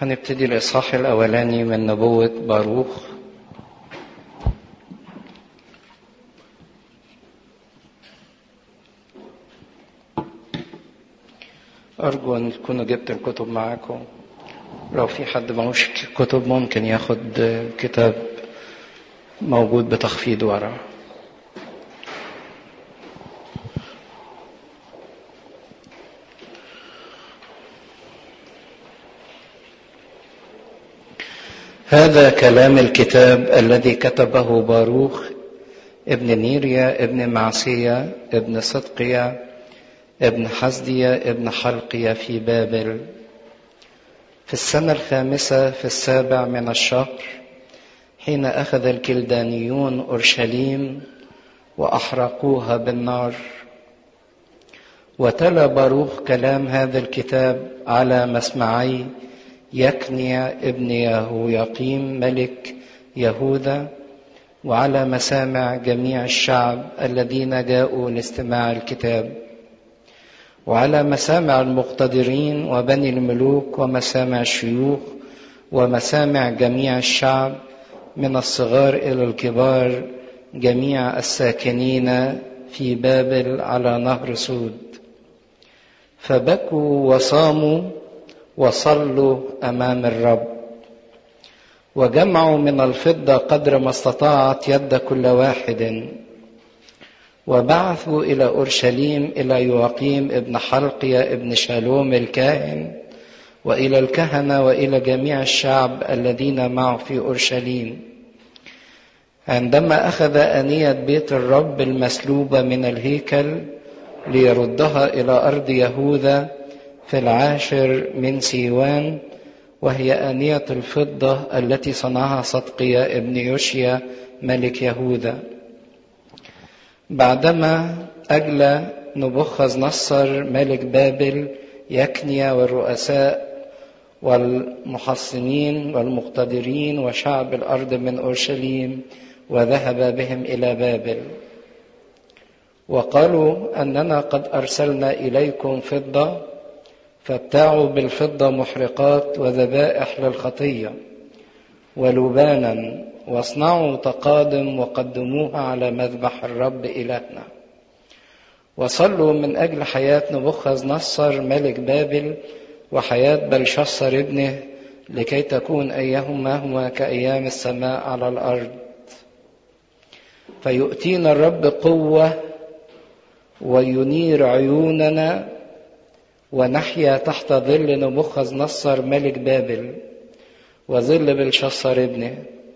هنبتدي الإصحاح الأولاني من نبوة باروخ أرجو أن تكونوا جبت الكتب معاكم لو في حد معهوش كتب ممكن ياخد كتاب موجود بتخفيض ورا هذا كلام الكتاب الذي كتبه باروخ ابن نيريا ابن معسية ابن صدقيا ابن حزدية ابن حلقية في بابل في السنة الخامسة في السابع من الشهر حين أخذ الكلدانيون أورشليم وأحرقوها بالنار وتلا باروخ كلام هذا الكتاب على مسمعي يكنيا ابن يهويقيم ملك يهوذا وعلى مسامع جميع الشعب الذين جاءوا لاستماع الكتاب وعلى مسامع المقتدرين وبني الملوك ومسامع الشيوخ ومسامع جميع الشعب من الصغار الى الكبار جميع الساكنين في بابل على نهر سود فبكوا وصاموا وصلوا امام الرب وجمعوا من الفضه قدر ما استطاعت يد كل واحد وبعثوا الى اورشليم الى يواقيم ابن حلقيا ابن شالوم الكاهن والى الكهنه والى جميع الشعب الذين معه في اورشليم عندما اخذ انيه بيت الرب المسلوبه من الهيكل ليردها الى ارض يهوذا في العاشر من سيوان وهي آنية الفضة التي صنعها صدقيا ابن يوشيا ملك يهوذا بعدما أجلى نبوخذ نصر ملك بابل يكنيا والرؤساء والمحصنين والمقتدرين وشعب الأرض من أورشليم وذهب بهم إلى بابل وقالوا أننا قد أرسلنا إليكم فضة فابتاعوا بالفضة محرقات وذبائح للخطية ولبانا واصنعوا تقادم وقدموها على مذبح الرب إلهنا وصلوا من أجل حياة نبوخذ نصر ملك بابل وحياة بلشصر ابنه لكي تكون أيهما هما كأيام السماء على الأرض فيؤتينا الرب قوة وينير عيوننا ونحيا تحت ظل نبوخذ نصر ملك بابل وظل بلشصر ابنه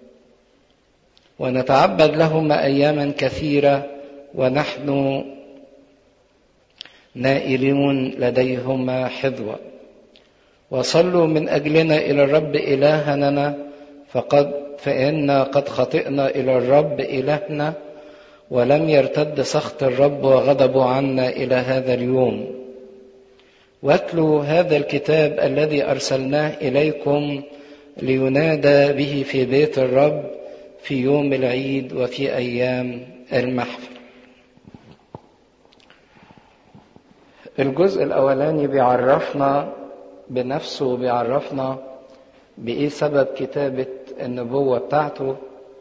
ونتعبد لهما اياما كثيره ونحن نائلون لديهما حذوه وصلوا من اجلنا الى الرب الهنا فقد فانا قد خطئنا الى الرب الهنا ولم يرتد سخط الرب وغضبه عنا الى هذا اليوم واتلوا هذا الكتاب الذي ارسلناه اليكم لينادى به في بيت الرب في يوم العيد وفي ايام المحفل الجزء الاولاني بيعرفنا بنفسه وبيعرفنا بايه سبب كتابه النبوه بتاعته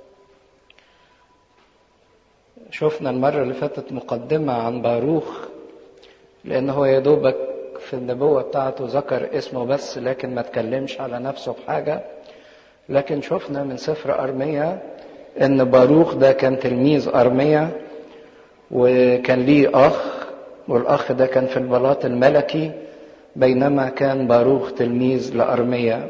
شفنا المره اللي فاتت مقدمه عن باروخ لان هو يا دوبك في النبوة بتاعته ذكر اسمه بس لكن ما تكلمش على نفسه بحاجة لكن شفنا من سفر أرمية إن باروخ ده كان تلميذ أرمية وكان ليه أخ والأخ ده كان في البلاط الملكي بينما كان باروخ تلميذ لأرمية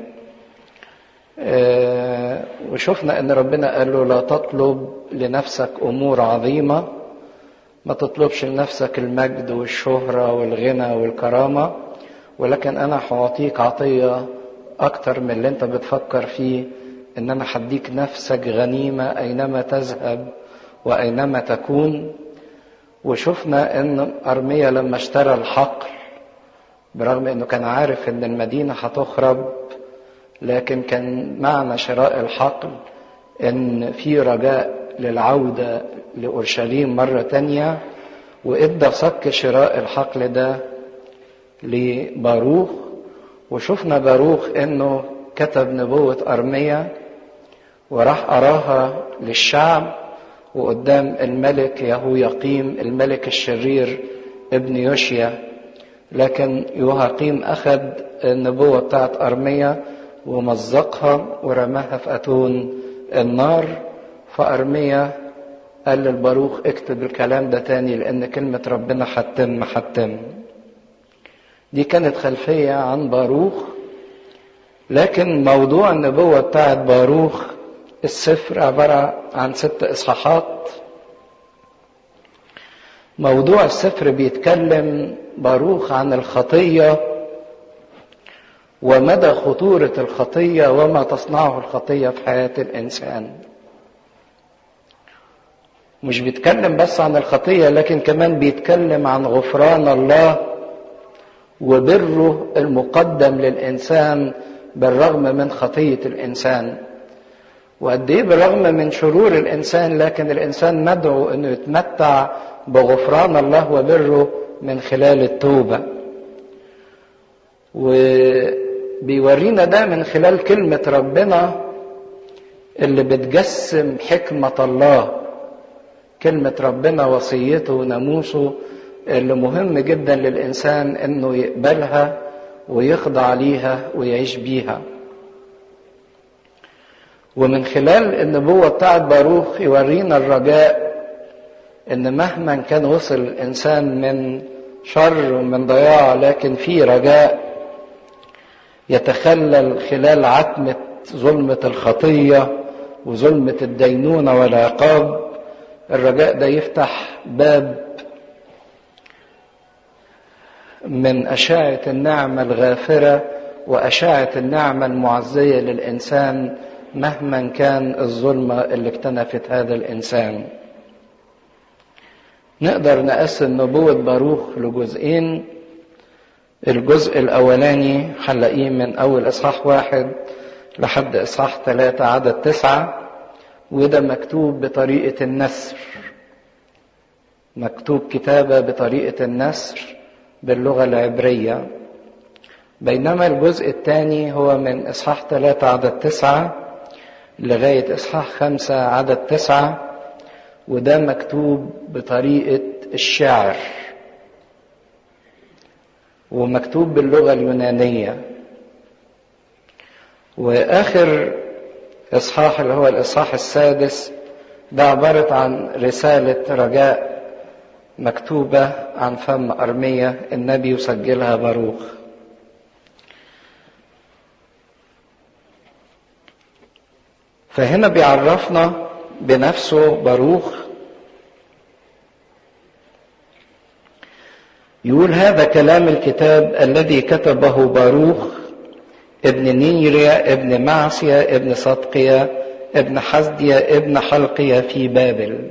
وشفنا إن ربنا قال له لا تطلب لنفسك أمور عظيمة ما تطلبش لنفسك المجد والشهرة والغنى والكرامة ولكن أنا هعطيك عطية أكتر من اللي أنت بتفكر فيه إن أنا هديك نفسك غنيمة أينما تذهب وأينما تكون وشفنا إن أرميا لما اشترى الحقل برغم إنه كان عارف إن المدينة هتخرب لكن كان معنى شراء الحقل إن في رجاء للعودة لأورشليم مرة تانية وإدى صك شراء الحقل ده لباروخ وشفنا باروخ إنه كتب نبوة أرمية وراح أراها للشعب وقدام الملك يهو يقيم الملك الشرير ابن يوشيا لكن يوهقيم أخذ النبوة بتاعت أرمية ومزقها ورماها في أتون النار فأرمية قال للباروخ اكتب الكلام ده تاني لأن كلمة ربنا حتم حتم دي كانت خلفية عن باروخ لكن موضوع النبوة بتاعت باروخ السفر عبارة عن ست إصحاحات موضوع السفر بيتكلم باروخ عن الخطية ومدى خطورة الخطية وما تصنعه الخطية في حياة الإنسان مش بيتكلم بس عن الخطية لكن كمان بيتكلم عن غفران الله وبره المقدم للإنسان بالرغم من خطية الإنسان وقد ايه بالرغم من شرور الانسان لكن الانسان مدعو انه يتمتع بغفران الله وبره من خلال التوبه وبيورينا ده من خلال كلمه ربنا اللي بتجسم حكمه الله كلمه ربنا وصيته وناموسه اللي مهم جدا للانسان انه يقبلها ويخضع ليها ويعيش بيها ومن خلال النبوة بتاعت باروخ يورينا الرجاء ان مهما كان وصل الانسان من شر ومن ضياع لكن في رجاء يتخلل خلال عتمة ظلمة الخطية وظلمة الدينونة والعقاب الرجاء ده يفتح باب من أشعة النعمة الغافرة وأشعة النعمة المعزية للإنسان مهما كان الظلمة اللي اكتنفت هذا الإنسان نقدر نقسم نبوة باروخ لجزئين الجزء الأولاني هنلاقيه من أول إصحاح واحد لحد إصحاح ثلاثة عدد تسعة وده مكتوب بطريقة النسر مكتوب كتابة بطريقة النسر باللغة العبرية بينما الجزء الثاني هو من إصحاح ثلاثة عدد تسعة لغاية إصحاح خمسة عدد تسعة وده مكتوب بطريقة الشعر ومكتوب باللغة اليونانية وآخر إصحاح اللي هو الإصحاح السادس ده عبارة عن رسالة رجاء مكتوبة عن فم أرمية النبي يسجلها باروخ فهنا بيعرفنا بنفسه باروخ يقول هذا كلام الكتاب الذي كتبه باروخ ابن نيريا ابن معسيا ابن صدقيا ابن حزديا ابن حلقيا في بابل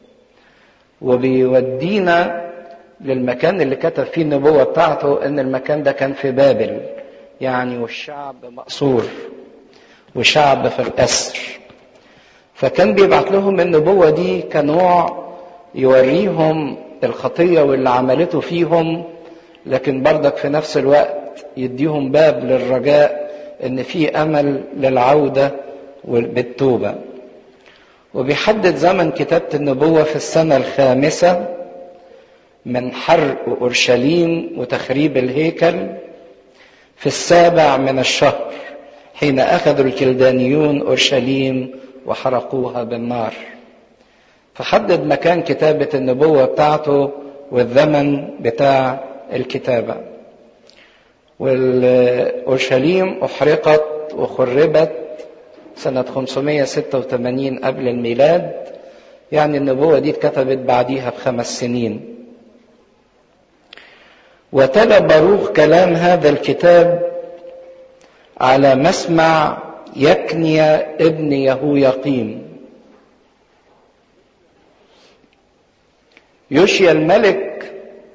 وبيودينا للمكان اللي كتب فيه النبوة بتاعته ان المكان ده كان في بابل يعني والشعب مقصور وشعب في الأسر فكان بيبعت لهم النبوة دي كنوع يوريهم الخطية واللي عملته فيهم لكن برضك في نفس الوقت يديهم باب للرجاء ان في امل للعودة بالتوبة وبيحدد زمن كتابة النبوة في السنة الخامسة من حرق أورشليم وتخريب الهيكل في السابع من الشهر حين أخذوا الكلدانيون أورشليم وحرقوها بالنار فحدد مكان كتابة النبوة بتاعته والزمن بتاع الكتابة والأورشليم أحرقت وخربت سنة 586 قبل الميلاد يعني النبوة دي اتكتبت بعديها بخمس سنين وتلا باروخ كلام هذا الكتاب على مسمع يكنيا ابن يهويقيم يوشيا الملك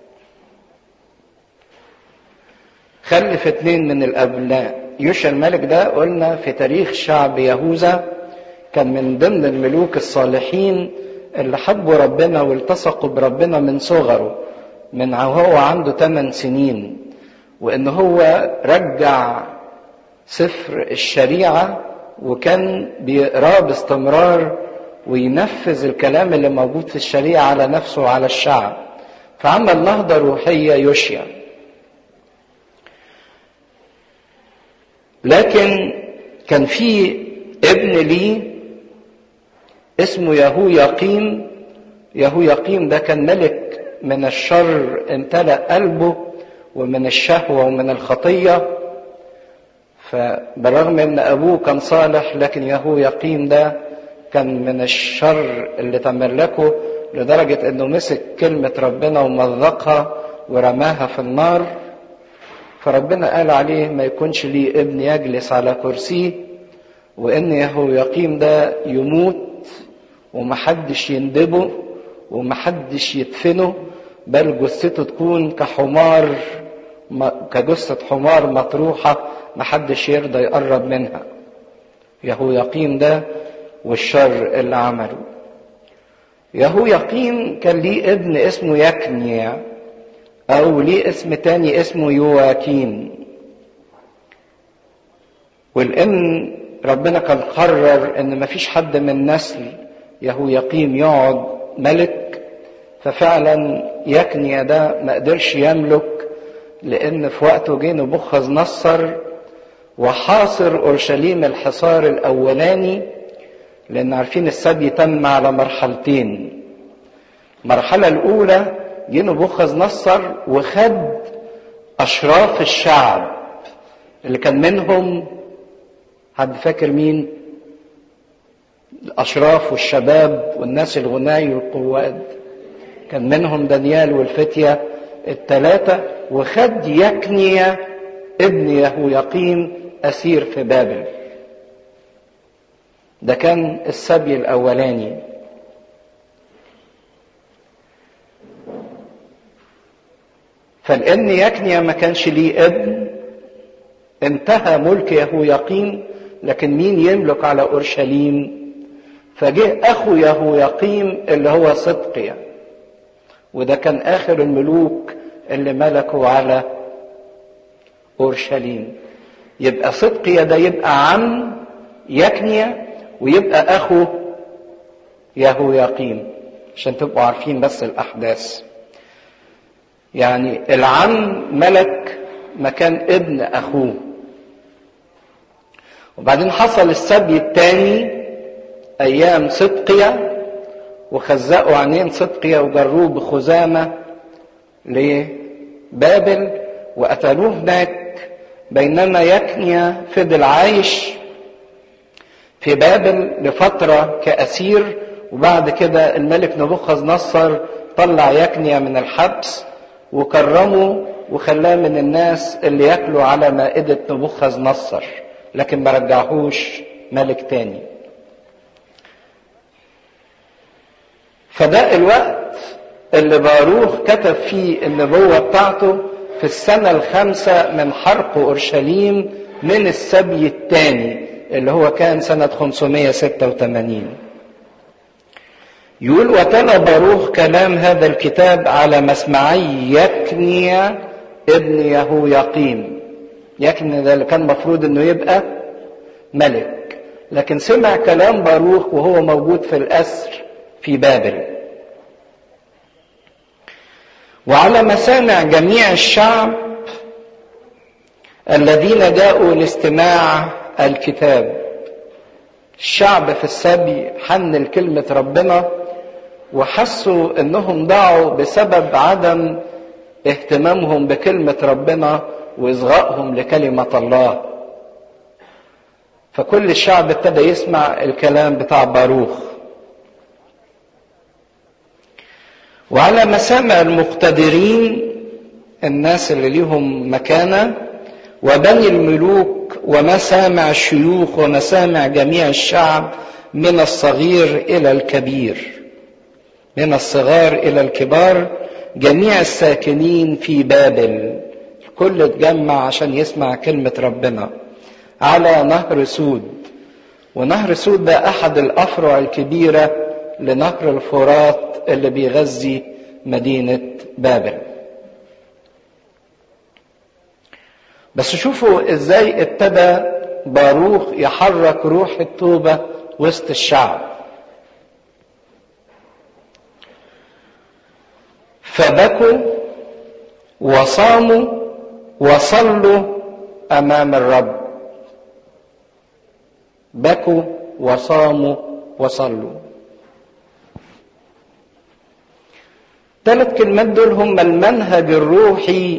خلف اتنين من الابناء يوشيا الملك ده قلنا في تاريخ شعب يهوذا كان من ضمن الملوك الصالحين اللي حبوا ربنا والتصقوا بربنا من صغره من وهو عنده 8 سنين وان هو رجع سفر الشريعة وكان بيقراه باستمرار وينفذ الكلام اللي موجود في الشريعة على نفسه وعلى الشعب فعمل نهضة روحية يوشيا لكن كان في ابن لي اسمه يهو يقيم يهو يقيم ده كان ملك من الشر امتلأ قلبه ومن الشهوة ومن الخطية فبالرغم ان ابوه كان صالح لكن يهو يقيم ده كان من الشر اللي تملكه لدرجة انه مسك كلمة ربنا ومذقها ورماها في النار فربنا قال عليه ما يكونش ليه ابن يجلس على كرسيه وان يهو يقيم ده يموت ومحدش يندبه ومحدش يدفنه بل جثته تكون كحمار كجثة حمار مطروحة محدش يرضى يقرب منها يهو يقيم ده والشر اللي عمله يهو يقيم كان ليه ابن اسمه يكنيا او ليه اسم تاني اسمه يواكيم والان ربنا كان قرر ان مفيش حد من نسل يهو يقيم يقعد ملك ففعلا يكنيا ده ما قدرش يملك لان في وقته جه نبوخذ نصر وحاصر اورشليم الحصار الاولاني لان عارفين السبي تم على مرحلتين المرحله الاولى جه نبوخذ نصر وخد اشراف الشعب اللي كان منهم حد فاكر مين الاشراف والشباب والناس الغناي والقواد كان منهم دانيال والفتيه الثلاثه وخد يكنيا ابن يهو يقيم اسير في بابل ده كان السبي الاولاني فلان يكنيا ما كانش ليه ابن انتهى ملك يهو يقيم لكن مين يملك على اورشليم فجه اخو يهو يقيم اللي هو صدقيا وده كان اخر الملوك اللي ملكوا على اورشليم يبقى صدقيا ده يبقى عم يكنيا ويبقى اخو يهو يقيم عشان تبقوا عارفين بس الاحداث يعني العم ملك مكان ابن اخوه وبعدين حصل السبي الثاني ايام صدقيا وخزقوا عينين صدقيا وجروه بخزامه لبابل وقتلوه هناك بينما يكنيا فضل عايش في بابل لفترة كأسير وبعد كده الملك نبوخذ نصر طلع يكنيا من الحبس وكرمه وخلاه من الناس اللي ياكلوا على مائدة نبوخذ نصر لكن ما رجعهوش ملك تاني فده الوقت اللي باروخ كتب فيه النبوة بتاعته في السنة الخامسة من حرق أورشليم من السبي الثاني اللي هو كان سنة 586 يقول وتلا باروخ كلام هذا الكتاب على مسمعي يكنيا ابن يهو يقيم يكنيا ده اللي كان مفروض انه يبقى ملك لكن سمع كلام باروخ وهو موجود في الأسر في بابل وعلى مسامع جميع الشعب الذين جاءوا لاستماع الكتاب الشعب في السبي حن لكلمة ربنا وحسوا انهم ضاعوا بسبب عدم اهتمامهم بكلمة ربنا واصغائهم لكلمة الله فكل الشعب ابتدى يسمع الكلام بتاع باروخ وعلى مسامع المقتدرين الناس اللي ليهم مكانة وبني الملوك ومسامع الشيوخ ومسامع جميع الشعب من الصغير إلى الكبير من الصغار إلى الكبار جميع الساكنين في بابل الكل اتجمع عشان يسمع كلمة ربنا على نهر سود ونهر سود ده أحد الأفرع الكبيرة لنهر الفرات اللي بيغذي مدينة بابل بس شوفوا ازاي ابتدى باروخ يحرك روح التوبة وسط الشعب فبكوا وصاموا وصلوا امام الرب بكوا وصاموا وصلوا ثلاث كلمات دول هم المنهج الروحي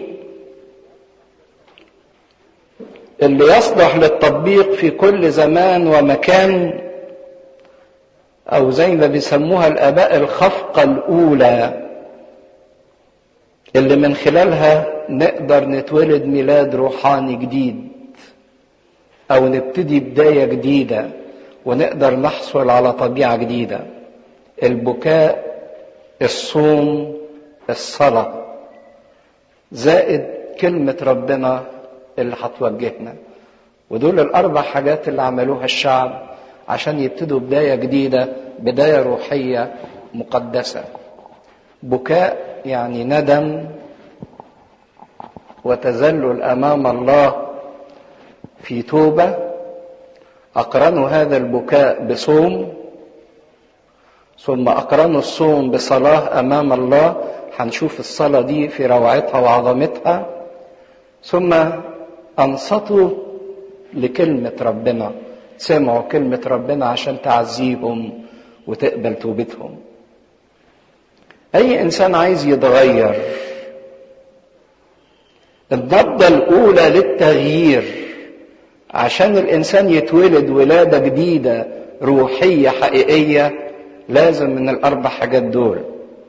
اللي يصلح للتطبيق في كل زمان ومكان او زي ما بيسموها الاباء الخفقه الاولى اللي من خلالها نقدر نتولد ميلاد روحاني جديد او نبتدي بدايه جديده ونقدر نحصل على طبيعه جديده البكاء الصوم الصلاه زائد كلمه ربنا اللي هتوجهنا ودول الاربع حاجات اللي عملوها الشعب عشان يبتدوا بدايه جديده بدايه روحيه مقدسه بكاء يعني ندم وتذلل امام الله في توبه اقرنوا هذا البكاء بصوم ثم اقرنوا الصوم بصلاه امام الله هنشوف الصلاه دي في روعتها وعظمتها ثم انصتوا لكلمه ربنا سمعوا كلمه ربنا عشان تعزيهم وتقبل توبتهم اي انسان عايز يتغير النبضه الاولى للتغيير عشان الانسان يتولد ولاده جديده روحيه حقيقيه لازم من الاربع حاجات دول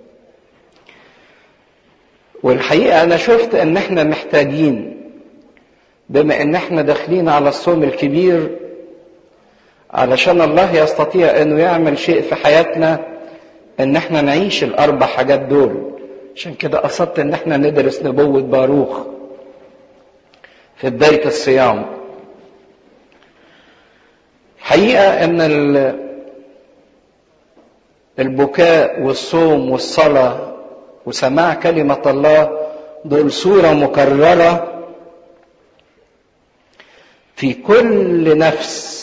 والحقيقه انا شفت ان احنا محتاجين بما ان احنا داخلين على الصوم الكبير علشان الله يستطيع انه يعمل شيء في حياتنا ان احنا نعيش الاربع حاجات دول عشان كده قصدت ان احنا ندرس نبوة باروخ في بداية الصيام حقيقة ان البكاء والصوم والصلاة وسماع كلمة الله دول صورة مكررة في كل نفس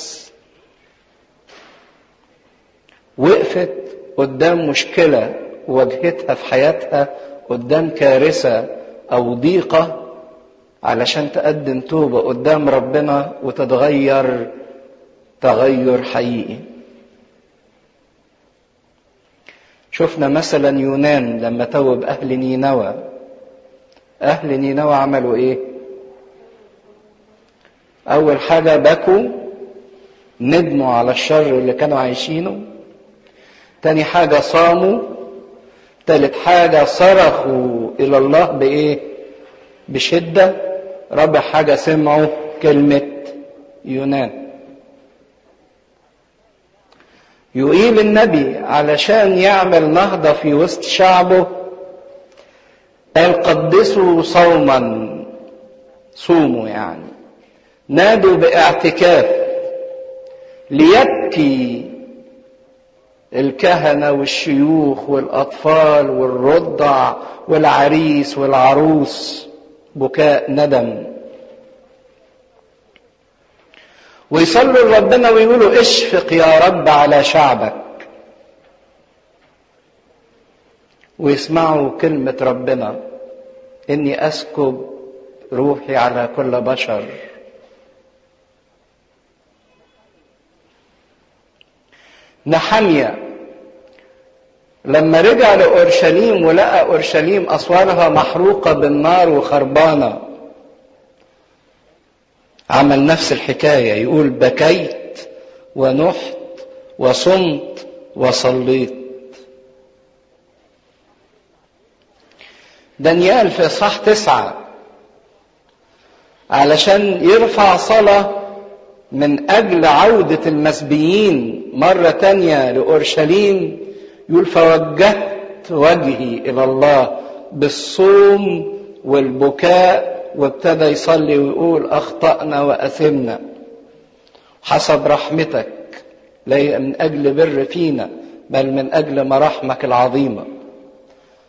وقفت قدام مشكلة واجهتها في حياتها قدام كارثة أو ضيقة علشان تقدم توبة قدام ربنا وتتغير تغير حقيقي شفنا مثلا يونان لما توب أهل نينوى أهل نينوى عملوا إيه؟ أول حاجة بكوا ندموا على الشر اللي كانوا عايشينه تاني حاجة صاموا تالت حاجة صرخوا إلى الله بإيه؟ بشدة رابع حاجة سمعوا كلمة يونان يقيل النبي علشان يعمل نهضة في وسط شعبه قال قدسوا صوما صوموا يعني نادوا باعتكاف ليبكي الكهنة والشيوخ والأطفال والرضع والعريس والعروس بكاء ندم ويصلوا لربنا ويقولوا اشفق يا رب على شعبك ويسمعوا كلمة ربنا إني أسكب روحي على كل بشر نحمية لما رجع لأورشليم ولقى أورشليم أسوارها محروقة بالنار وخربانة عمل نفس الحكاية يقول بكيت ونحت وصمت وصليت دانيال في إصحاح تسعة علشان يرفع صلاة من أجل عودة المسبيين مرة تانية لأورشليم يقول فوجهت وجهي إلى الله بالصوم والبكاء وابتدى يصلي ويقول أخطأنا وأثمنا حسب رحمتك لا من أجل بر فينا بل من أجل مراحمك العظيمة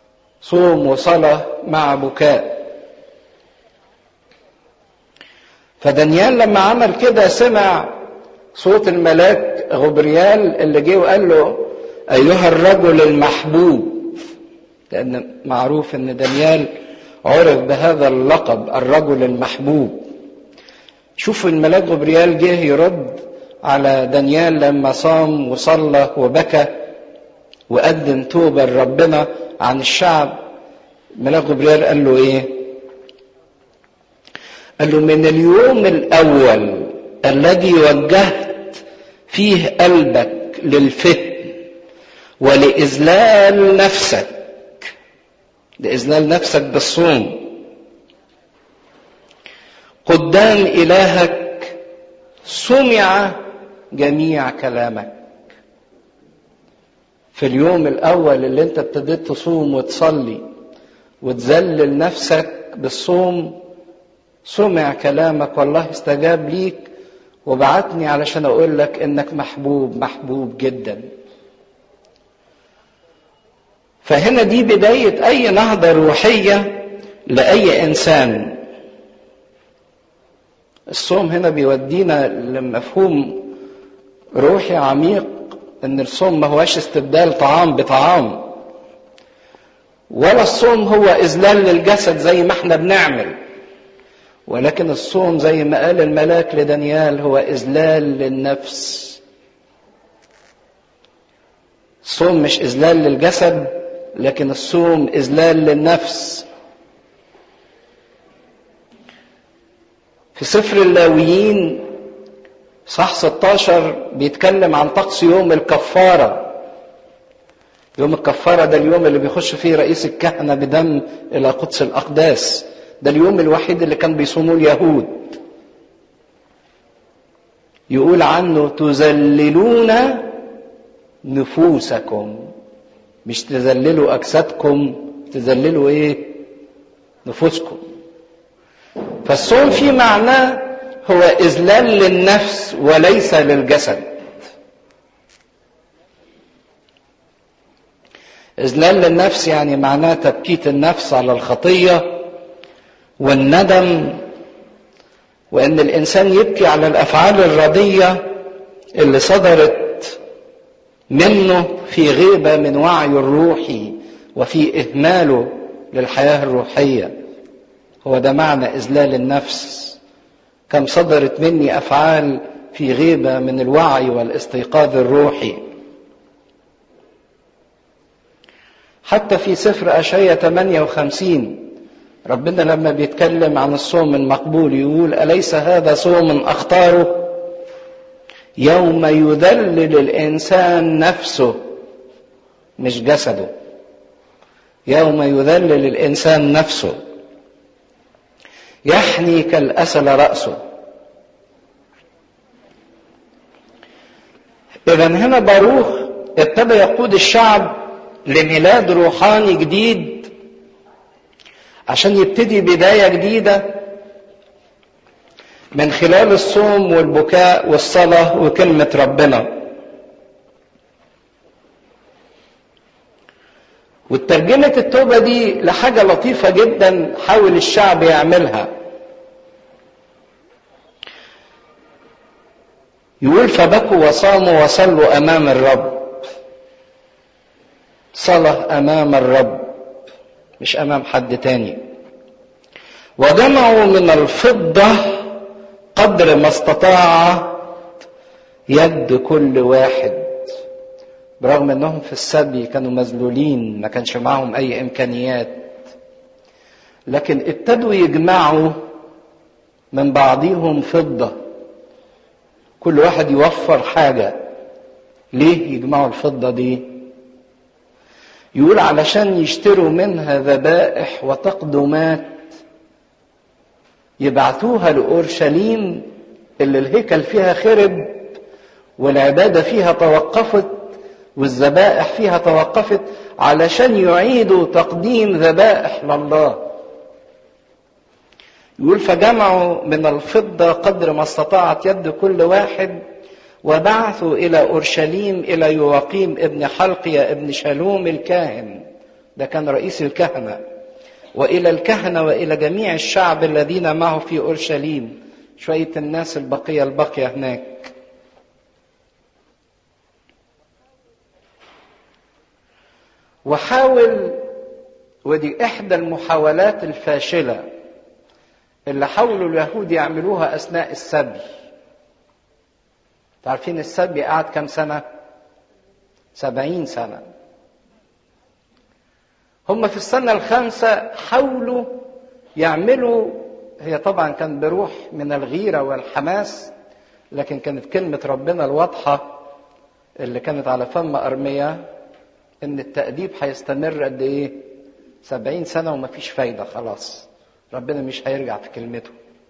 صوم وصلاة مع بكاء فدانيال لما عمل كده سمع صوت الملاك غبريال اللي جه وقال له ايها الرجل المحبوب لان معروف ان دانيال عرف بهذا اللقب الرجل المحبوب شوف الملاك غبريال جه يرد على دانيال لما صام وصلى وبكى وقدم توبه لربنا عن الشعب الملاك غبريال قال له ايه قال له من اليوم الاول الذي وجهت فيه قلبك للفتن ولاذلال نفسك لاذلال نفسك بالصوم قدام الهك سمع جميع كلامك في اليوم الاول اللي انت ابتديت تصوم وتصلي وتذلل نفسك بالصوم سمع كلامك والله استجاب ليك وبعتني علشان اقول لك انك محبوب محبوب جدا فهنا دي بداية أي نهضة روحية لأي إنسان الصوم هنا بيودينا لمفهوم روحي عميق ان الصوم ما هوش استبدال طعام بطعام ولا الصوم هو اذلال للجسد زي ما احنا بنعمل ولكن الصوم زي ما قال الملاك لدانيال هو اذلال للنفس الصوم مش اذلال للجسد لكن الصوم اذلال للنفس في سفر اللاويين صح 16 بيتكلم عن طقس يوم الكفارة يوم الكفارة ده اليوم اللي بيخش فيه رئيس الكهنة بدم إلى قدس الأقداس ده اليوم الوحيد اللي كان بيصوموه اليهود يقول عنه تذللون نفوسكم مش تذللوا أجسادكم تذللوا إيه نفوسكم فالصوم في معناه هو إذلال للنفس وليس للجسد إذلال للنفس يعني معناه تبكيت النفس على الخطية والندم وإن الإنسان يبكي على الأفعال الردية اللي صدرت منه في غيبة من وعي الروحي وفي إهماله للحياة الروحية هو ده معنى إذلال النفس كم صدرت مني افعال في غيبه من الوعي والاستيقاظ الروحي حتى في سفر اشعياء 58 ربنا لما بيتكلم عن الصوم المقبول يقول اليس هذا صوم اختاره يوم يذلل الانسان نفسه مش جسده يوم يذلل الانسان نفسه يحني كالأسل رأسه إذا هنا باروخ ابتدى يقود الشعب لميلاد روحاني جديد عشان يبتدي بداية جديدة من خلال الصوم والبكاء والصلاة وكلمة ربنا وترجمة التوبة دي لحاجة لطيفة جدا حاول الشعب يعملها يقول فبكوا وصاموا وصلوا أمام الرب صلاة أمام الرب مش أمام حد تاني وجمعوا من الفضة قدر ما استطاعت يد كل واحد برغم انهم في السبي كانوا مذلولين ما كانش معاهم اي امكانيات لكن ابتدوا يجمعوا من بعضهم فضه كل واحد يوفر حاجه ليه يجمعوا الفضه دي يقول علشان يشتروا منها ذبائح وتقدمات يبعتوها لاورشليم اللي الهيكل فيها خرب والعباده فيها توقفت والذبائح فيها توقفت علشان يعيدوا تقديم ذبائح لله يقول فجمعوا من الفضة قدر ما استطاعت يد كل واحد وبعثوا إلى أورشليم إلى يواقيم ابن حلقية ابن شالوم الكاهن ده كان رئيس الكهنة وإلى الكهنة وإلى جميع الشعب الذين معه في أورشليم شوية الناس البقية الباقية هناك وحاول ودي إحدى المحاولات الفاشلة اللي حاولوا اليهود يعملوها أثناء السبي تعرفين السبي قعد كم سنة؟ سبعين سنة هم في السنة الخامسة حاولوا يعملوا هي طبعا كان بروح من الغيرة والحماس لكن كانت كلمة ربنا الواضحة اللي كانت على فم أرمية إن التأديب هيستمر قد إيه؟ سبعين سنة ومفيش فايدة خلاص ربنا مش هيرجع في كلمته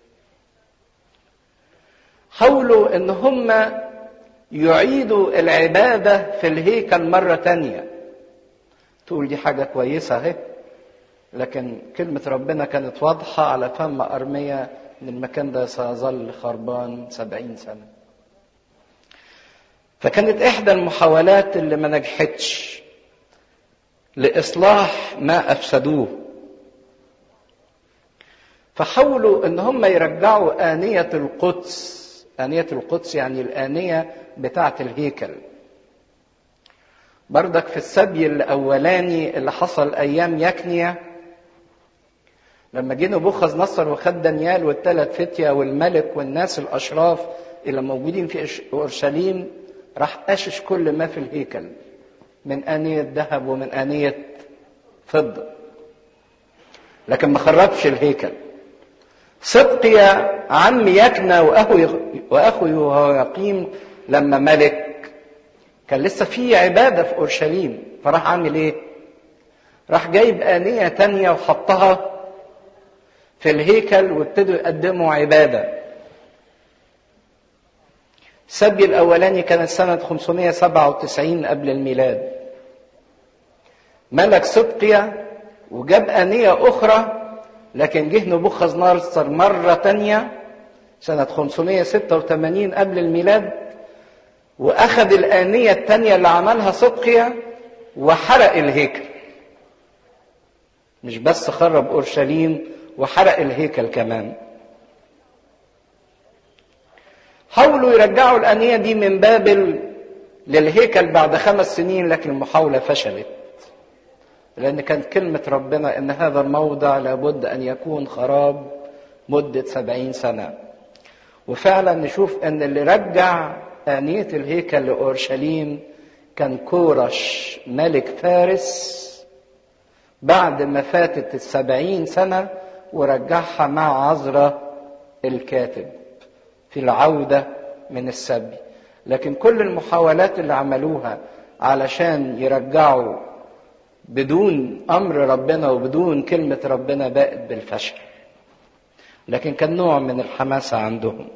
حاولوا إن هم يعيدوا العبادة في الهيكل مرة تانية تقول دي حاجة كويسة اهي لكن كلمة ربنا كانت واضحة على فم أرمية إن المكان ده سيظل خربان سبعين سنة فكانت إحدى المحاولات اللي ما نجحتش لإصلاح ما أفسدوه فحاولوا إن هم يرجعوا آنية القدس آنية القدس يعني الآنية بتاعة الهيكل بردك في السبي الأولاني اللي حصل أيام يكنيا لما جه نبوخذ نصر وخد دانيال والثلاث فتية والملك والناس الأشراف اللي موجودين في أورشليم راح قشش كل ما في الهيكل من آنية ذهب ومن آنية فضة لكن ما خربش الهيكل صدقيا عم يكنى واخو واخو يقيم لما ملك كان لسه في عباده في اورشليم فراح عامل ايه؟ راح جايب آنية تانية وحطها في الهيكل وابتدوا يقدموا عبادة. السبي الأولاني كانت سنة 597 قبل الميلاد. ملك صدقيا وجاب آنية أخرى لكن جه نبوخذ نصر مرة تانية سنة 586 قبل الميلاد وأخذ الآنية التانية اللي عملها صدقيا وحرق الهيكل مش بس خرب أورشليم وحرق الهيكل كمان حاولوا يرجعوا الآنية دي من بابل للهيكل بعد خمس سنين لكن المحاولة فشلت لأن كانت كلمة ربنا إن هذا الموضع لابد أن يكون خراب مدة سبعين سنة وفعلا نشوف أن اللي رجع آنية الهيكل لأورشليم كان كورش ملك فارس بعد ما فاتت السبعين سنة ورجعها مع عزرة الكاتب في العودة من السبي لكن كل المحاولات اللي عملوها علشان يرجعوا بدون امر ربنا وبدون كلمه ربنا باءت بالفشل لكن كان نوع من الحماسه عندهم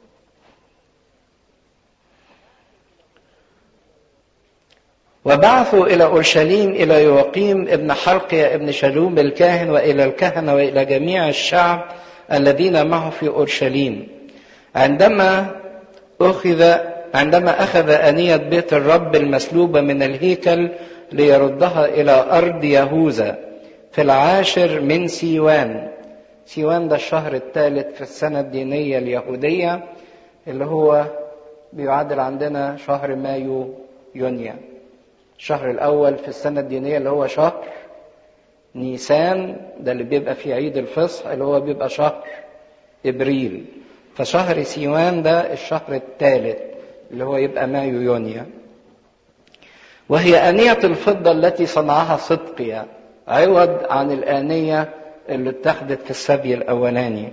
وبعثوا الى اورشليم الى يوقيم ابن حلقيا ابن شلوم الكاهن والى الكهنه والى جميع الشعب الذين معه في اورشليم عندما اخذ عندما اخذ انيه بيت الرب المسلوبه من الهيكل ليردها إلى أرض يهوذا في العاشر من سيوان سيوان ده الشهر الثالث في السنة الدينية اليهودية اللي هو بيعادل عندنا شهر مايو يونيو الشهر الأول في السنة الدينية اللي هو شهر نيسان ده اللي بيبقى فيه عيد الفصح اللي هو بيبقى شهر إبريل فشهر سيوان ده الشهر الثالث اللي هو يبقى مايو يونيو وهي آنية الفضة التي صنعها صدقيا عوض عن الآنية اللي اتخذت في السبي الأولاني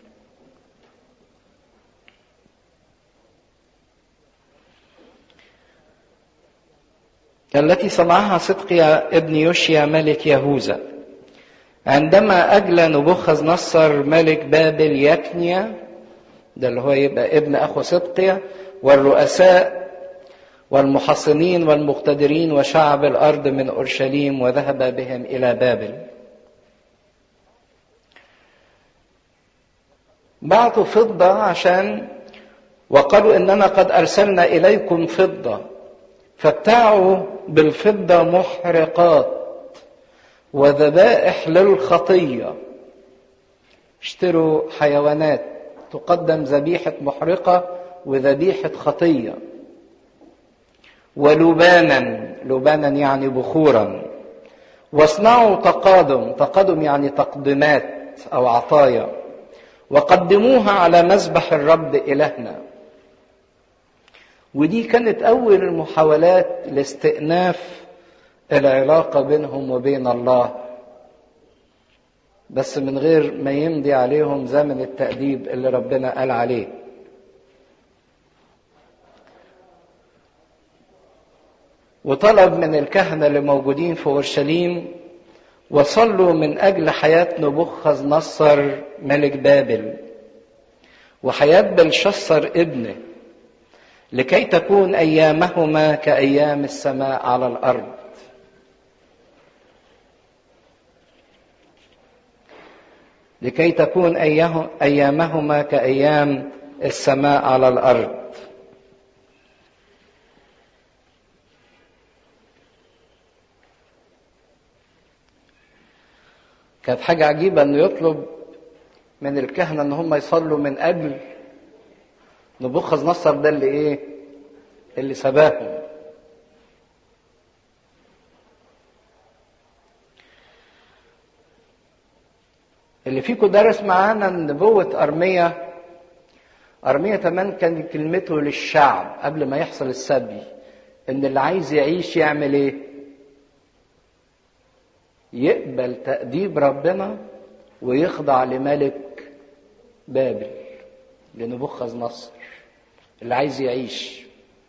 التي صنعها صدقيا ابن يوشيا ملك يهوذا عندما أجلى نبوخذ نصر ملك بابل يكنيا ده اللي هو يبقى ابن أخو صدقيا والرؤساء والمحصنين والمقتدرين وشعب الارض من اورشليم وذهب بهم الى بابل بعثوا فضه عشان وقالوا اننا قد ارسلنا اليكم فضه فابتاعوا بالفضه محرقات وذبائح للخطيه اشتروا حيوانات تقدم ذبيحة محرقة وذبيحة خطية ولبانا لبانا يعني بخورا واصنعوا تقادم تقادم يعني تقدمات او عطايا وقدموها على مذبح الرب الهنا ودي كانت اول المحاولات لاستئناف العلاقه بينهم وبين الله بس من غير ما يمضي عليهم زمن التأديب اللي ربنا قال عليه وطلب من الكهنة اللي موجودين في أورشليم وصلوا من أجل حياة نبوخذ نصر ملك بابل وحياة بلشصر ابنه لكي تكون أيامهما كأيام السماء على الأرض لكي تكون أيامهما كأيام السماء على الأرض كانت حاجة عجيبة انه يطلب من الكهنة ان هم يصلوا من اجل نبوخذ نصر ده اللي ايه اللي سباهم اللي فيكم درس معانا نبوة أرمية أرمية كمان كان كلمته للشعب قبل ما يحصل السبي إن اللي عايز يعيش يعمل إيه؟ يقبل تأديب ربنا ويخضع لملك بابل لنبوخذ نصر اللي عايز يعيش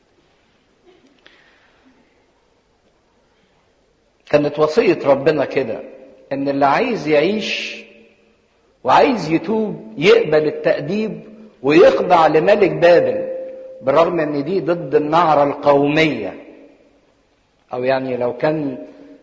كانت وصية ربنا كده ان اللي عايز يعيش وعايز يتوب يقبل التأديب ويخضع لملك بابل بالرغم ان دي ضد النعرة القومية او يعني لو كان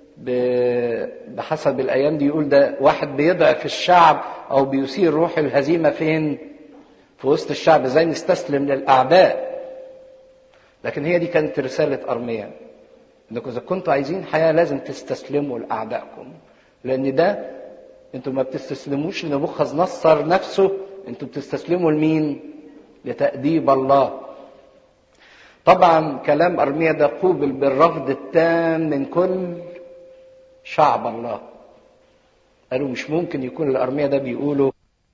بحسب الايام دي يقول ده واحد بيضعف الشعب او بيثير روح الهزيمه فين في وسط الشعب ازاي نستسلم للاعداء لكن هي دي كانت رساله ارميا انكم اذا كنتوا عايزين حياه لازم تستسلموا لاعدائكم لان ده انتوا ما بتستسلموش لنبوخذ نصر نفسه انتوا بتستسلموا لمين لتاديب الله طبعا كلام ارميا ده قوبل بالرفض التام من كل شعب الله قالوا مش ممكن يكون الأرمية ده بيقولوا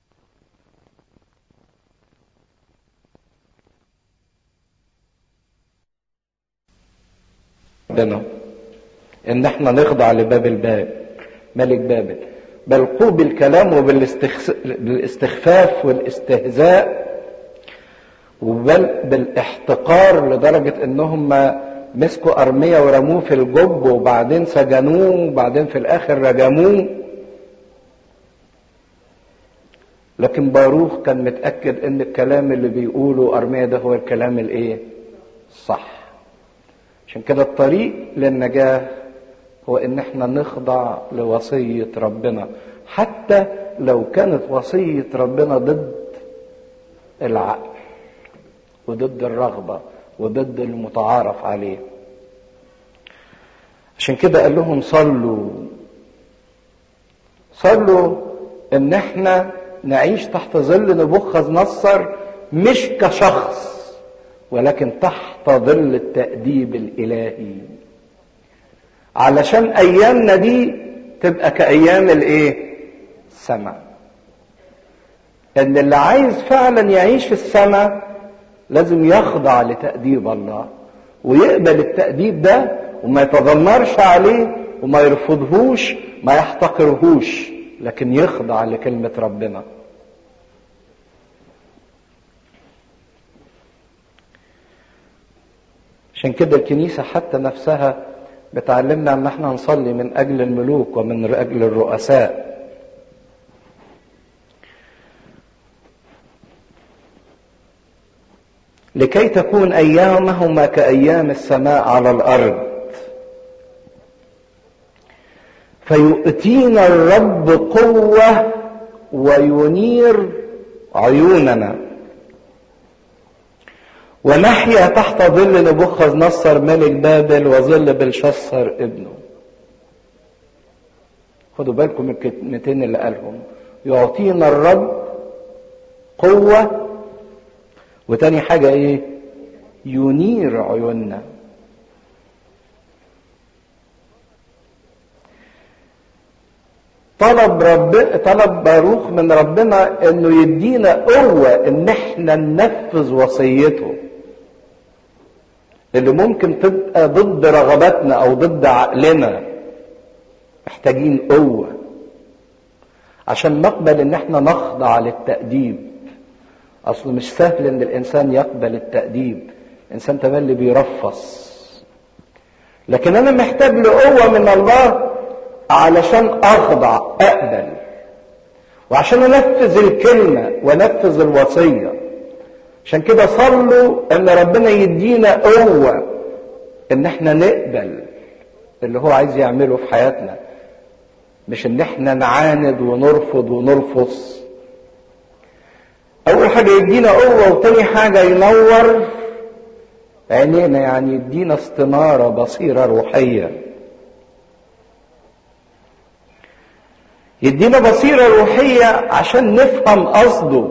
ربنا ان احنا نخضع لبابل باب ملك بابل بل قوبل كلامه بالاستخفاف والاستهزاء وبل بالاحتقار لدرجة انهم مسكوا أرمية ورموه في الجب وبعدين سجنوه وبعدين في الآخر رجموه لكن باروخ كان متأكد إن الكلام اللي بيقوله أرمية ده هو الكلام الإيه؟ الصح. عشان كده الطريق للنجاة هو إن إحنا نخضع لوصية ربنا حتى لو كانت وصية ربنا ضد العقل وضد الرغبة وضد المتعارف عليه عشان كده قال لهم صلوا صلوا ان احنا نعيش تحت ظل نبوخذ نصر مش كشخص ولكن تحت ظل التأديب الإلهي علشان أيامنا دي تبقى كأيام الإيه؟ السماء إن اللي عايز فعلا يعيش في السماء لازم يخضع لتأديب الله ويقبل التأديب ده وما يتذمرش عليه وما يرفضهوش ما يحتقرهوش لكن يخضع لكلمة ربنا عشان كده الكنيسة حتى نفسها بتعلمنا ان احنا نصلي من اجل الملوك ومن اجل الرؤساء لكي تكون ايامهما كايام السماء على الارض فيؤتينا الرب قوه وينير عيوننا ونحيا تحت ظل نبوخذ نصر ملك بابل وظل بلشصر ابنه خدوا بالكم من الكلمتين اللي قالهم يعطينا الرب قوة وتاني حاجة ايه ينير عيوننا طلب رب طلب باروخ من ربنا انه يدينا قوة ان احنا ننفذ وصيته اللي ممكن تبقى ضد رغباتنا او ضد عقلنا محتاجين قوة عشان نقبل ان احنا نخضع للتأديب اصل مش سهل ان الانسان يقبل التأديب الانسان تملي بيرفص لكن انا محتاج لقوة من الله علشان اخضع اقبل وعشان انفذ الكلمة وانفذ الوصية عشان كده صلوا ان ربنا يدينا قوة ان احنا نقبل اللي هو عايز يعمله في حياتنا مش ان احنا نعاند ونرفض ونرفض اول حاجة يدينا قوة وتاني حاجة ينور عينينا يعني يدينا استنارة بصيرة روحية يدينا بصيرة روحية عشان نفهم قصده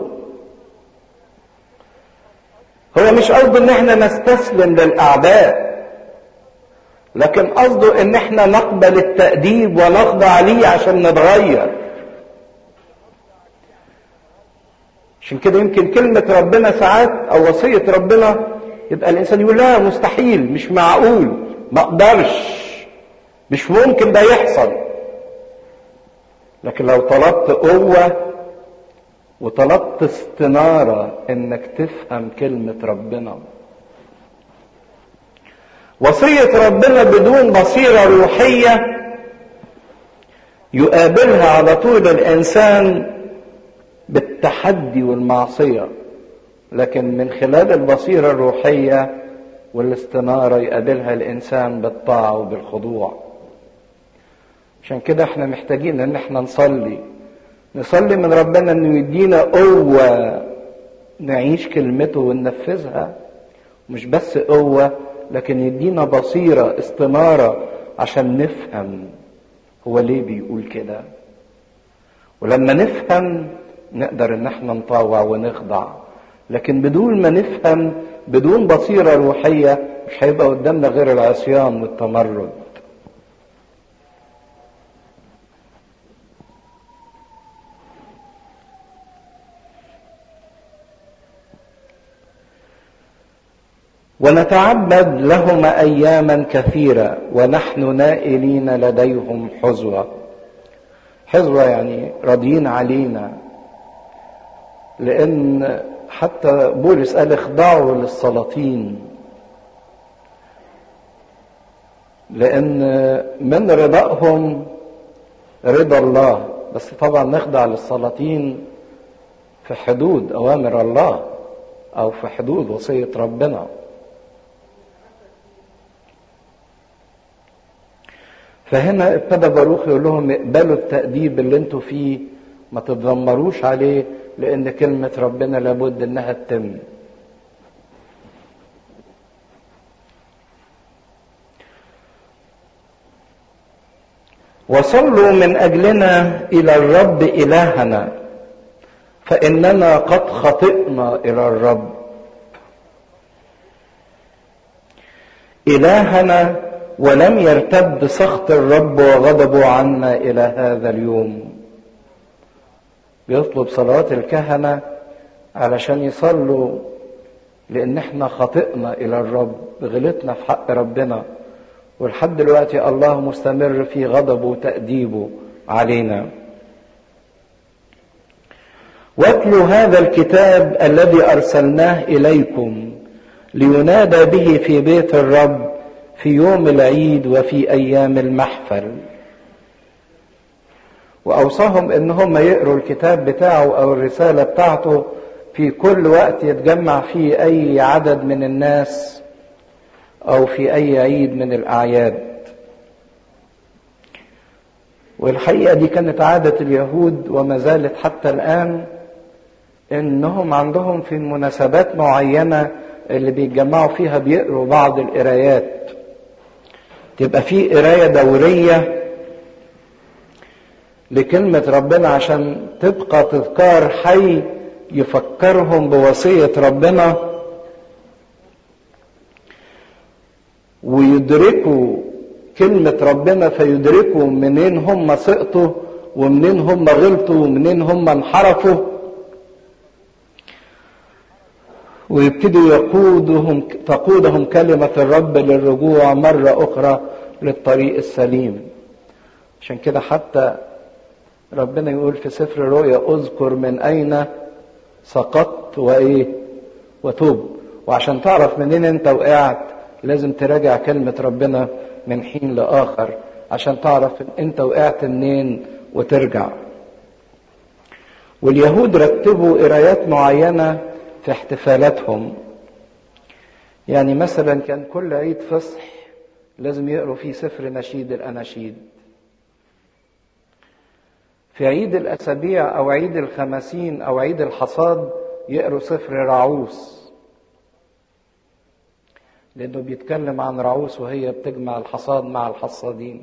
هو مش قصده ان احنا نستسلم للاعداء لكن قصده ان احنا نقبل التأديب ونخضع ليه عشان نتغير عشان كده يمكن كلمة ربنا ساعات او وصية ربنا يبقى الانسان يقول لا مستحيل مش معقول ما اقدرش مش ممكن ده يحصل لكن لو طلبت قوة وطلبت استنارة انك تفهم كلمة ربنا وصية ربنا بدون بصيرة روحية يقابلها على طول الانسان بالتحدي والمعصية لكن من خلال البصيرة الروحية والاستنارة يقابلها الانسان بالطاعة وبالخضوع عشان كده احنا محتاجين ان احنا نصلي نصلي من ربنا انه يدينا قوة نعيش كلمته وننفذها مش بس قوة لكن يدينا بصيرة استنارة عشان نفهم هو ليه بيقول كده ولما نفهم نقدر ان احنا نطاوع ونخضع لكن بدون ما نفهم بدون بصيرة روحية مش هيبقى قدامنا غير العصيان والتمرد ونتعبد لهما اياما كثيره ونحن نائلين لديهم حزوه حزوه يعني راضيين علينا لان حتى بولس قال اخضعوا للسلاطين لان من رضائهم رضا الله بس طبعا نخضع للسلاطين في حدود اوامر الله او في حدود وصيه ربنا فهنا ابتدى باروخ يقول لهم اقبلوا التأديب اللي انتوا فيه ما تتذمروش عليه لان كلمة ربنا لابد انها تتم وصلوا من اجلنا الى الرب الهنا فاننا قد خطئنا الى الرب الهنا ولم يرتد سخط الرب وغضبه عنا الى هذا اليوم بيطلب صلوات الكهنه علشان يصلوا لان احنا خطئنا الى الرب غلطنا في حق ربنا ولحد دلوقتي الله مستمر في غضبه وتأديبه علينا واتلوا هذا الكتاب الذي ارسلناه اليكم لينادى به في بيت الرب في يوم العيد وفي ايام المحفل واوصاهم ان هم يقروا الكتاب بتاعه او الرساله بتاعته في كل وقت يتجمع فيه اي عدد من الناس او في اي عيد من الاعياد والحقيقه دي كانت عاده اليهود وما زالت حتى الان انهم عندهم في مناسبات معينه اللي بيتجمعوا فيها بيقروا بعض القرايات تبقى في قرايه دوريه لكلمه ربنا عشان تبقى تذكار حي يفكرهم بوصية ربنا ويدركوا كلمة ربنا فيدركوا منين هم سقطوا ومنين هم غلطوا ومنين هم انحرفوا ويبتدوا يقودهم تقودهم كلمة الرب للرجوع مرة أخرى للطريق السليم عشان كده حتى ربنا يقول في سفر الرؤيا اذكر من أين سقطت وإيه وتوب وعشان تعرف منين أنت وقعت لازم تراجع كلمة ربنا من حين لآخر عشان تعرف أنت وقعت منين وترجع واليهود رتبوا قرايات معينة في احتفالاتهم يعني مثلا كان كل عيد فصح لازم يقروا فيه سفر نشيد الأناشيد في عيد الأسابيع أو عيد الخمسين أو عيد الحصاد يقروا سفر رعوس لأنه بيتكلم عن رعوس وهي بتجمع الحصاد مع الحصادين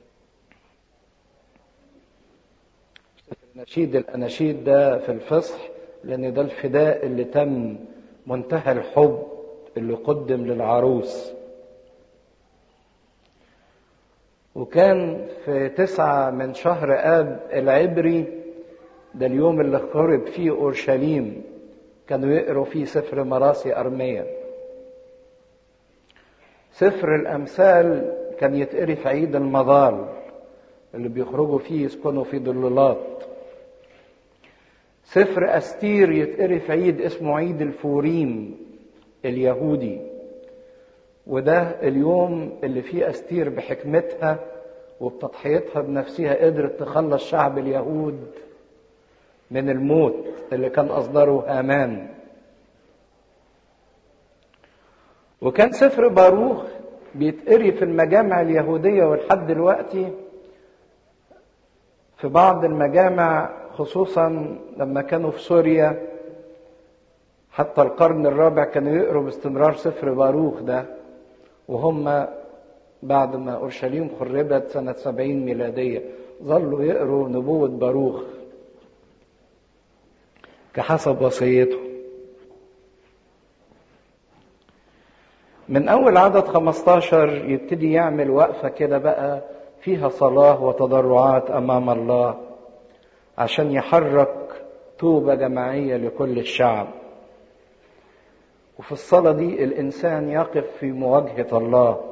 نشيد الأناشيد ده في الفصح لأن ده الفداء اللي تم منتهى الحب اللي قدم للعروس وكان في تسعة من شهر آب العبري ده اليوم اللي خرب فيه أورشليم كانوا يقروا فيه سفر مراسي أرمية سفر الأمثال كان يتقري في عيد المظال اللي بيخرجوا فيه يسكنوا في ضلالات سفر أستير يتقري في عيد اسمه عيد الفوريم اليهودي وده اليوم اللي فيه أستير بحكمتها وبتضحيتها بنفسها قدرت تخلص شعب اليهود من الموت اللي كان أصدره هامان وكان سفر باروخ بيتقري في المجامع اليهودية ولحد دلوقتي في بعض المجامع خصوصا لما كانوا في سوريا حتى القرن الرابع كانوا يقروا باستمرار سفر باروخ ده وهم بعد ما أورشليم خربت سنة سبعين ميلادية ظلوا يقروا نبوة باروخ كحسب وصيته من أول عدد 15 يبتدي يعمل وقفة كده بقى فيها صلاة وتضرعات أمام الله عشان يحرك توبة جماعية لكل الشعب وفي الصلاة دي الإنسان يقف في مواجهة الله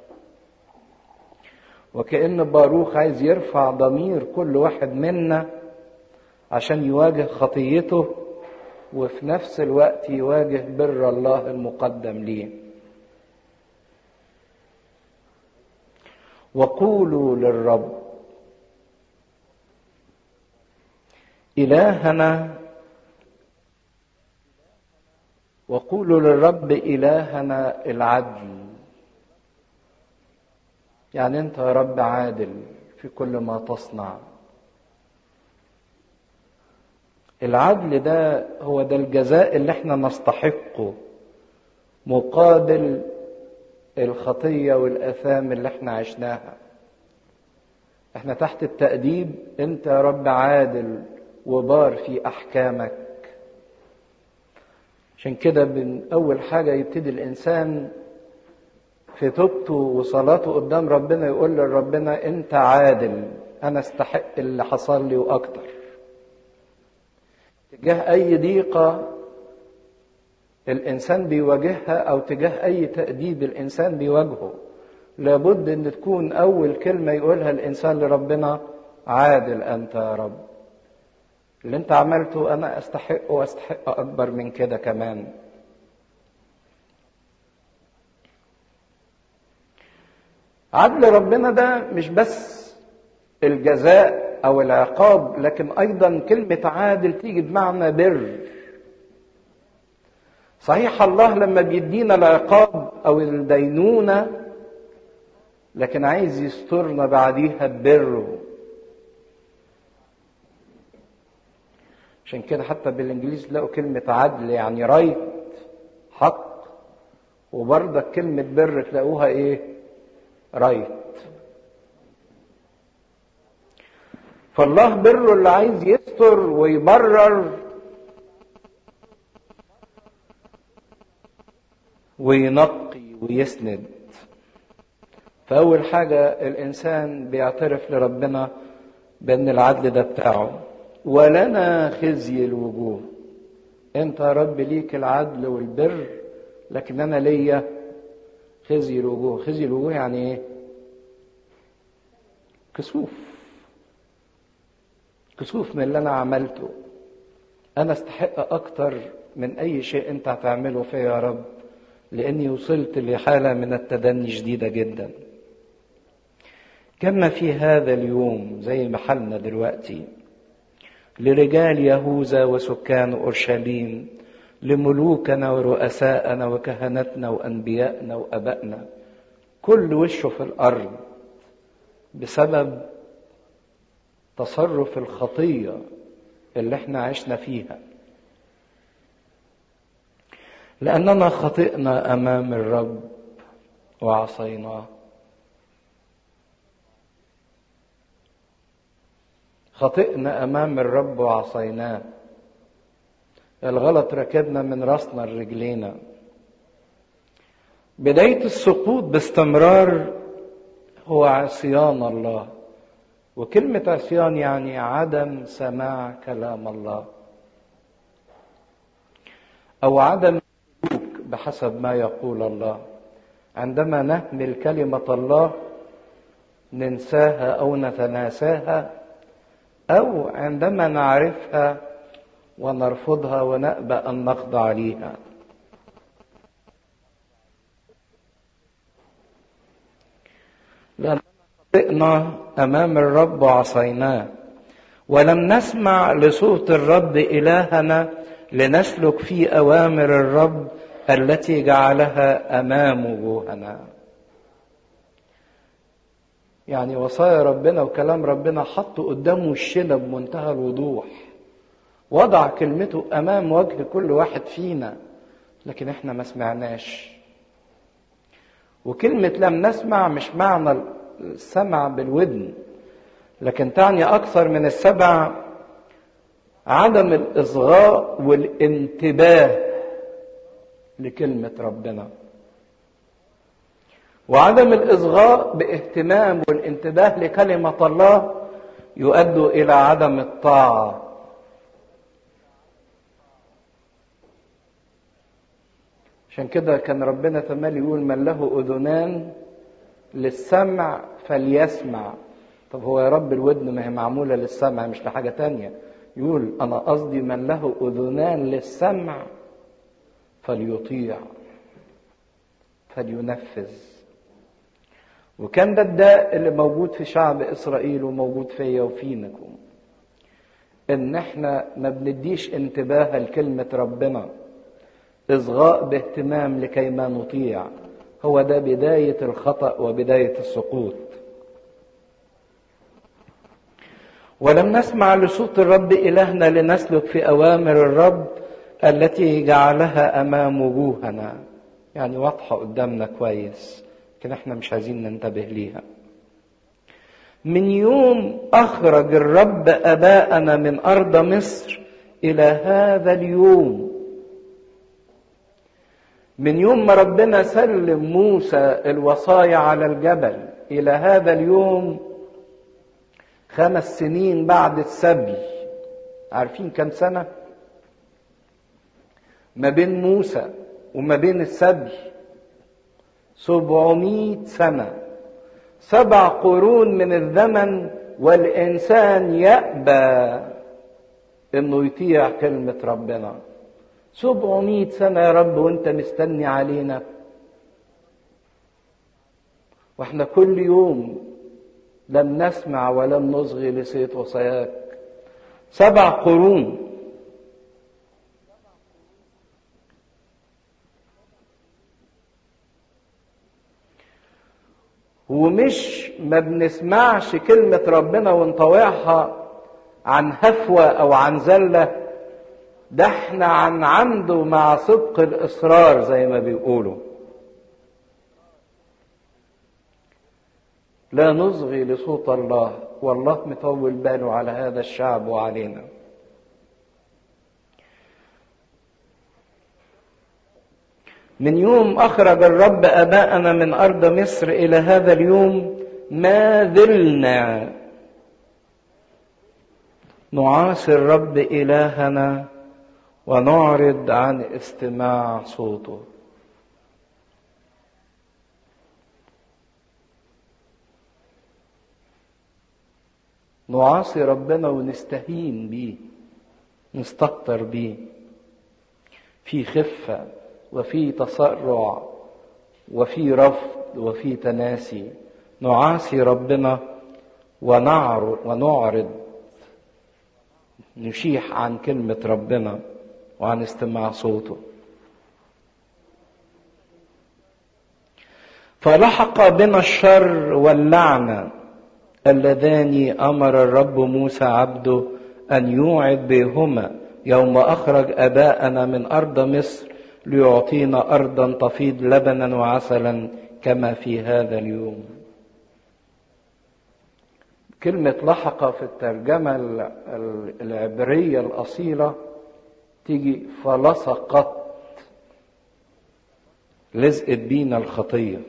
وكأن باروخ عايز يرفع ضمير كل واحد منا عشان يواجه خطيته وفي نفس الوقت يواجه بر الله المقدم ليه وقولوا للرب إلهنا وقولوا للرب إلهنا العدل يعني أنت يا رب عادل في كل ما تصنع العدل ده هو ده الجزاء اللي احنا نستحقه مقابل الخطية والآثام اللي احنا عشناها احنا تحت التأديب انت يا رب عادل وبار في أحكامك عشان كده من أول حاجة يبتدي الإنسان في توبته وصلاته قدام ربنا يقول لربنا أنت عادل أنا استحق اللي حصل لي وأكتر تجاه أي ضيقة الإنسان بيواجهها أو تجاه أي تأديب الإنسان بيواجهه لابد أن تكون أول كلمة يقولها الإنسان لربنا عادل أنت يا رب اللي أنت عملته أنا أستحق وأستحق أكبر من كده كمان عدل ربنا ده مش بس الجزاء او العقاب لكن ايضا كلمه عادل تيجي بمعنى بر صحيح الله لما بيدينا العقاب او الدينونه لكن عايز يسترنا بعديها ببره عشان كده حتى بالانجليزي تلاقوا كلمه عدل يعني رايت حق وبرضك كلمه بر تلاقوها ايه رايت فالله بره اللي عايز يستر ويبرر وينقي ويسند فأول حاجة الإنسان بيعترف لربنا بأن العدل ده بتاعه ولنا خزي الوجوه أنت يا رب ليك العدل والبر لكن أنا ليا خزي الوجوه خزي الوجوه يعني إيه؟ كسوف كسوف من اللي أنا عملته أنا استحق أكتر من أي شيء أنت هتعمله فيا يا رب لأني وصلت لحالة من التدني شديدة جدا كما في هذا اليوم زي ما حالنا دلوقتي لرجال يهوذا وسكان اورشليم لملوكنا ورؤساءنا وكهنتنا وانبيائنا وابائنا كل وشه في الارض بسبب تصرف الخطيه اللي احنا عشنا فيها لاننا خطئنا امام الرب وعصيناه خطئنا امام الرب وعصيناه الغلط ركبنا من راسنا لرجلينا بدايه السقوط باستمرار هو عصيان الله وكلمه عصيان يعني عدم سماع كلام الله او عدم السلوك بحسب ما يقول الله عندما نهمل كلمه الله ننساها او نتناساها أو عندما نعرفها ونرفضها ونأبى أن نخضع ليها لأننا خطئنا أمام الرب وعصيناه ولم نسمع لصوت الرب إلهنا لنسلك في أوامر الرب التي جعلها أمام وجوهنا يعني وصايا ربنا وكلام ربنا حطه قدام وشنا بمنتهى الوضوح وضع كلمته امام وجه كل واحد فينا لكن احنا ما سمعناش وكلمة لم نسمع مش معنى السمع بالودن لكن تعني أكثر من السبع عدم الإصغاء والانتباه لكلمة ربنا وعدم الاصغاء باهتمام والانتباه لكلمه الله يؤدي الى عدم الطاعه عشان كده كان ربنا تمال يقول من له اذنان للسمع فليسمع طب هو يا رب الودن ما هي معموله للسمع مش لحاجه تانية يقول انا قصدي من له اذنان للسمع فليطيع فلينفذ وكان ده الداء اللي موجود في شعب اسرائيل وموجود فيا وفينكم ان احنا ما بنديش انتباه لكلمه ربنا اصغاء باهتمام لكي ما نطيع هو ده بدايه الخطا وبدايه السقوط ولم نسمع لصوت الرب الهنا لنسلك في اوامر الرب التي جعلها امام وجوهنا يعني واضحه قدامنا كويس لكن احنا مش عايزين ننتبه ليها من يوم اخرج الرب اباءنا من ارض مصر الى هذا اليوم من يوم ما ربنا سلم موسى الوصايا على الجبل الى هذا اليوم خمس سنين بعد السبي عارفين كم سنه ما بين موسى وما بين السبي سبعمائة سنة سبع قرون من الزمن والإنسان يأبى إنه يطيع كلمة ربنا سبعمائة سنة يا رب وانت مستني علينا واحنا كل يوم لم نسمع ولم نصغي لصيت وصاياك سبع قرون ومش ما بنسمعش كلمة ربنا ونطوعها عن هفوة أو عن زلة ده احنا عن عمد مع صدق الإصرار زي ما بيقولوا لا نصغي لصوت الله والله مطول باله على هذا الشعب وعلينا من يوم أخرج الرب أباءنا من أرض مصر إلى هذا اليوم ما زلنا نعاصي الرب إلهنا ونعرض عن استماع صوته نعاصي ربنا ونستهين بيه نستكتر بيه في خفة وفي تسرع وفي رفض وفي تناسي نعاصي ربنا ونعرض ونعرض نشيح عن كلمة ربنا وعن استماع صوته فلحق بنا الشر واللعنة اللذان أمر الرب موسى عبده أن يوعد بهما يوم أخرج أباءنا من أرض مصر ليعطينا أرضا تفيض لبنا وعسلا كما في هذا اليوم كلمة لحق في الترجمة العبرية الأصيلة تيجي فلصقت لزقت بينا الخطية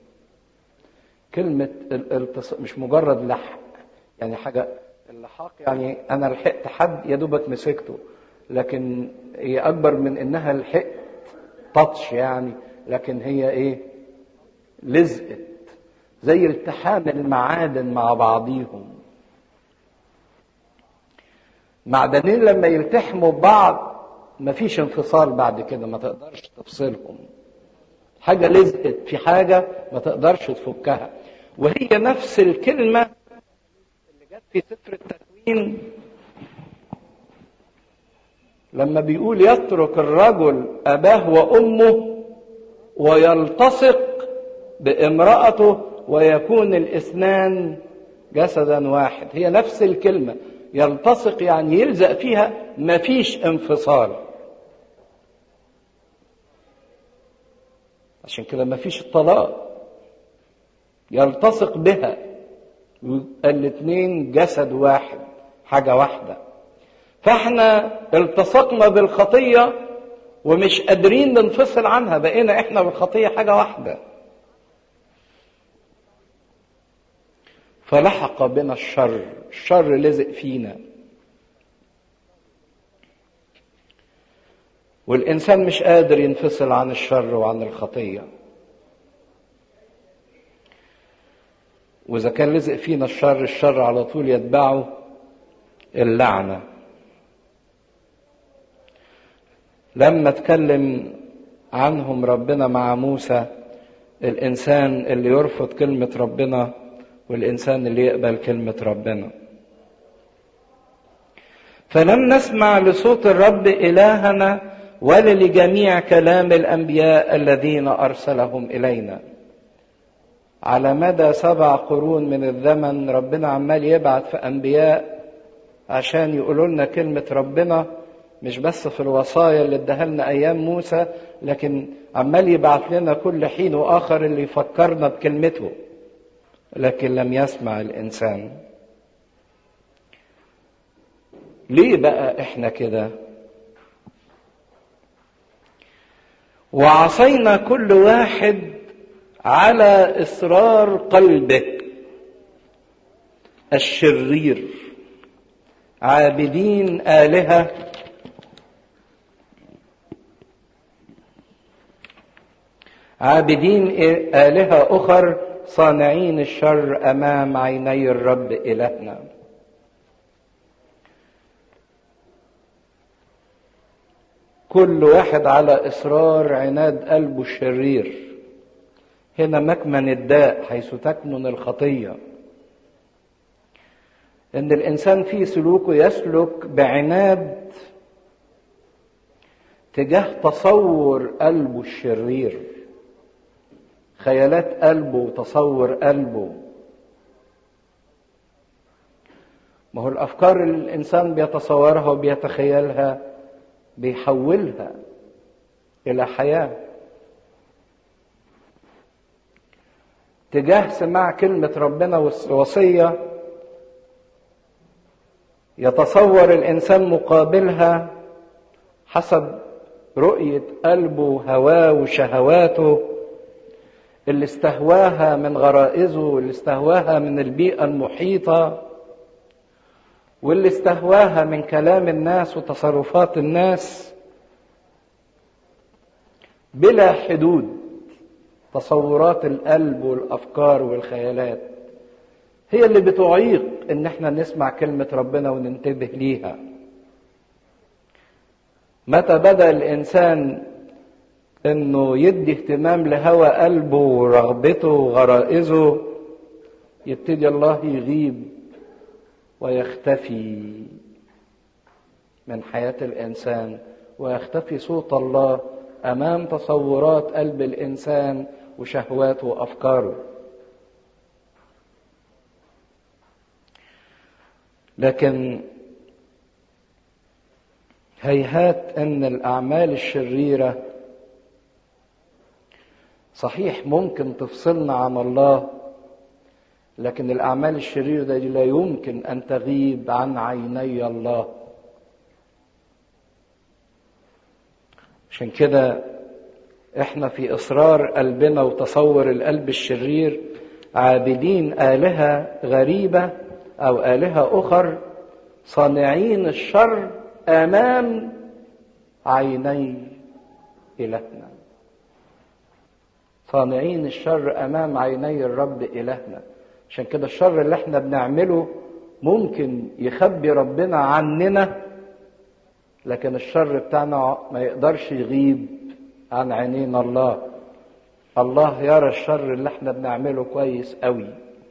كلمة الالتصاق مش مجرد لحق يعني حاجة اللحاق يعني أنا لحقت حد يا دوبك مسكته لكن هي أكبر من إنها لحقت تاتش يعني لكن هي إيه لزقت زي التحام المعادن مع بعضيهم معدنين لما يلتحموا ببعض مفيش انفصال بعد كده ما تقدرش تفصلهم حاجة لزقت في حاجة ما تقدرش تفكها وهي نفس الكلمة اللي جت في سفر التكوين لما بيقول يترك الرجل أباه وأمه ويلتصق بامرأته ويكون الاثنان جسدا واحد هي نفس الكلمة يلتصق يعني يلزق فيها مفيش انفصال عشان كده مفيش الطلاق يلتصق بها الاثنين جسد واحد حاجة واحدة فاحنا التصقنا بالخطية ومش قادرين ننفصل عنها بقينا احنا والخطية حاجة واحدة فلحق بنا الشر الشر لزق فينا والإنسان مش قادر ينفصل عن الشر وعن الخطية وإذا كان لزق فينا الشر الشر على طول يتبعه اللعنة لما اتكلم عنهم ربنا مع موسى الإنسان اللي يرفض كلمة ربنا والإنسان اللي يقبل كلمة ربنا فلم نسمع لصوت الرب إلهنا ولا لجميع كلام الأنبياء الذين أرسلهم إلينا على مدى سبع قرون من الزمن ربنا عمال يبعت في أنبياء عشان يقولوا لنا كلمة ربنا مش بس في الوصايا اللي اداها لنا أيام موسى لكن عمال يبعت لنا كل حين وآخر اللي يفكرنا بكلمته لكن لم يسمع الإنسان ليه بقى احنا كده وعصينا كل واحد على اصرار قلبه الشرير عابدين الهه عابدين الهه اخر صانعين الشر امام عيني الرب الهنا كل واحد على اصرار عناد قلبه الشرير هنا مكمن الداء حيث تكمن الخطيه ان الانسان في سلوكه يسلك بعناد تجاه تصور قلبه الشرير خيالات قلبه وتصور قلبه ما هو الافكار اللي الانسان بيتصورها وبيتخيلها بيحولها الى حياه تجاه سماع كلمه ربنا والوصيه يتصور الانسان مقابلها حسب رؤية قلبه هواه وشهواته اللي استهواها من غرائزه واللي استهواها من البيئة المحيطة واللي استهواها من كلام الناس وتصرفات الناس بلا حدود تصورات القلب والافكار والخيالات هي اللي بتعيق ان احنا نسمع كلمه ربنا وننتبه ليها متى بدا الانسان انه يدي اهتمام لهوى قلبه ورغبته وغرائزه يبتدي الله يغيب ويختفي من حياه الانسان ويختفي صوت الله امام تصورات قلب الانسان وشهواته وافكاره لكن هيهات ان الاعمال الشريره صحيح ممكن تفصلنا عن الله لكن الاعمال الشريره دي لا يمكن ان تغيب عن عيني الله عشان كده احنا في اصرار قلبنا وتصور القلب الشرير عابدين الهه غريبه او الهه اخر صانعين الشر امام عيني الهنا صانعين الشر امام عيني الرب الهنا عشان كده الشر اللي احنا بنعمله ممكن يخبي ربنا عننا لكن الشر بتاعنا ما يقدرش يغيب عن عينينا الله الله يرى الشر اللي احنا بنعمله كويس قوي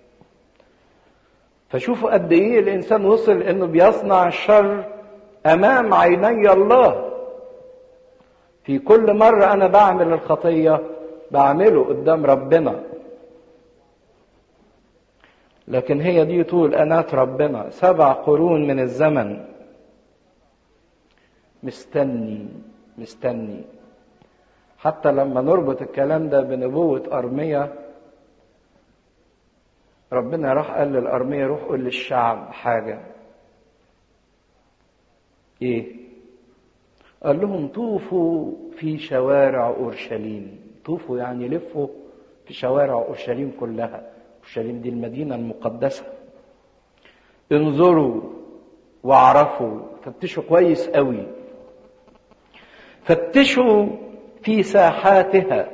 فشوفوا قد ايه الانسان وصل انه بيصنع الشر امام عيني الله في كل مرة انا بعمل الخطية بعمله قدام ربنا لكن هي دي طول انات ربنا سبع قرون من الزمن مستني مستني حتى لما نربط الكلام ده بنبوة أرمية ربنا راح قال للأرمية روح قول للشعب حاجة إيه؟ قال لهم طوفوا في شوارع أورشليم طوفوا يعني لفوا في شوارع أورشليم كلها أورشليم دي المدينة المقدسة انظروا واعرفوا فتشوا كويس قوي فتشوا في ساحاتها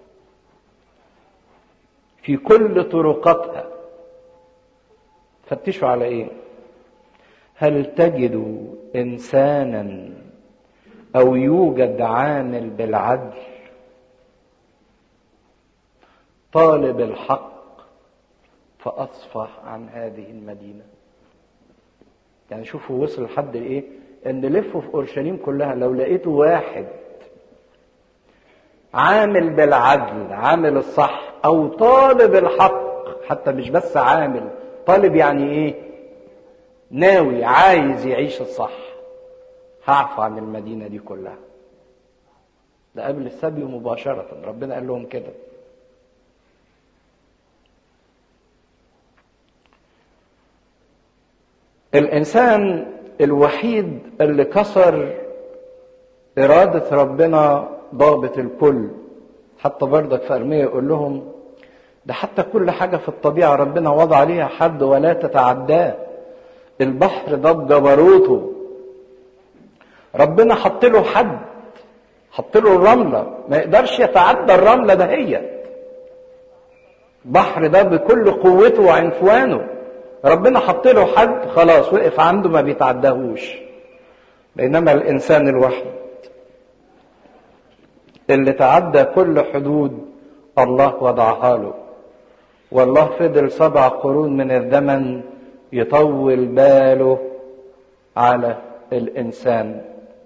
في كل طرقاتها فتشوا على ايه هل تجد انسانا او يوجد عامل بالعدل طالب الحق فاصفح عن هذه المدينه يعني شوفوا وصل لحد ايه ان لفوا في اورشليم كلها لو لقيتوا واحد عامل بالعدل عامل الصح او طالب الحق حتى مش بس عامل طالب يعني ايه ناوي عايز يعيش الصح هعفى عن المدينه دي كلها ده قبل السبي مباشره ربنا قال لهم كده الانسان الوحيد اللي كسر اراده ربنا ضابط الكل حتى برضك في ارميه يقول لهم ده حتى كل حاجه في الطبيعه ربنا وضع عليها حد ولا تتعداه البحر ده بجبروته ربنا حط له حد حط له الرمله ما يقدرش يتعدى الرمله دهيت البحر ده بكل قوته وعنفوانه ربنا حط له حد خلاص وقف عنده ما بيتعداهوش بينما الانسان الوحيد اللي تعدى كل حدود الله وضعها له والله فضل سبع قرون من الزمن يطول باله على الانسان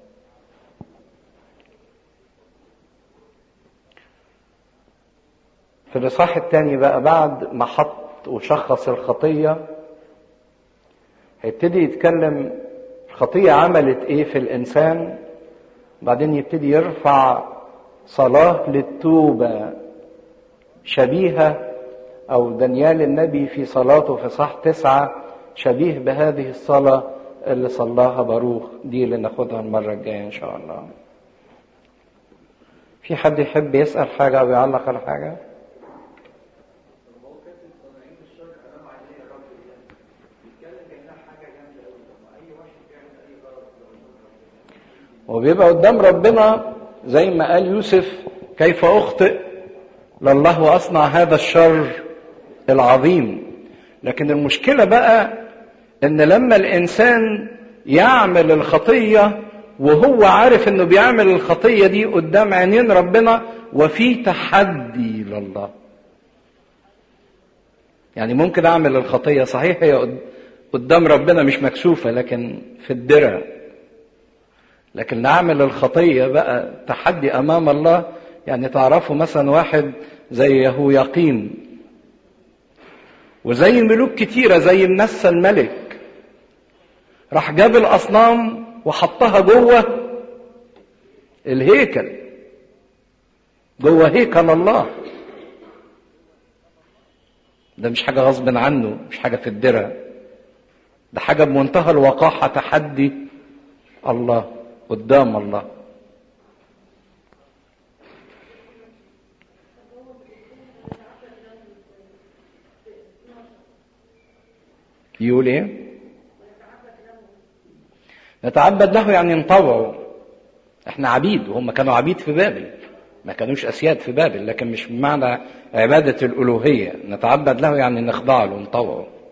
في الاصحاح الثاني بقى بعد ما حط وشخص الخطيه هيبتدي يتكلم الخطيه عملت ايه في الانسان بعدين يبتدي يرفع صلاه للتوبه شبيهه او دانيال النبي في صلاته في صح تسعه شبيه بهذه الصلاه اللي صلاها باروخ دي اللي ناخدها المره الجايه ان شاء الله في حد يحب يسأل حاجة أو يعلق على حاجة وبيبقى قدام ربنا زي ما قال يوسف كيف أخطئ لله وأصنع هذا الشر العظيم لكن المشكلة بقى إن لما الإنسان يعمل الخطية وهو عارف إنه بيعمل الخطية دي قدام عينين ربنا وفي تحدي لله يعني ممكن أعمل الخطية صحيح هي قدام ربنا مش مكسوفة لكن في الدرع لكن نعمل الخطية بقى تحدي أمام الله يعني تعرفوا مثلا واحد زي يهوياقيم وزي ملوك كتيرة زي النسى الملك راح جاب الأصنام وحطها جوه الهيكل جوه هيكل الله ده مش حاجة غصب عنه مش حاجة في الدرع ده حاجة بمنتهى الوقاحة تحدي الله قدام الله يقول ايه نتعبد له يعني نطوعه احنا عبيد وهم كانوا عبيد في بابل ما كانوش اسياد في بابل لكن مش بمعنى عباده الالوهيه نتعبد له يعني نخضع له نطوعه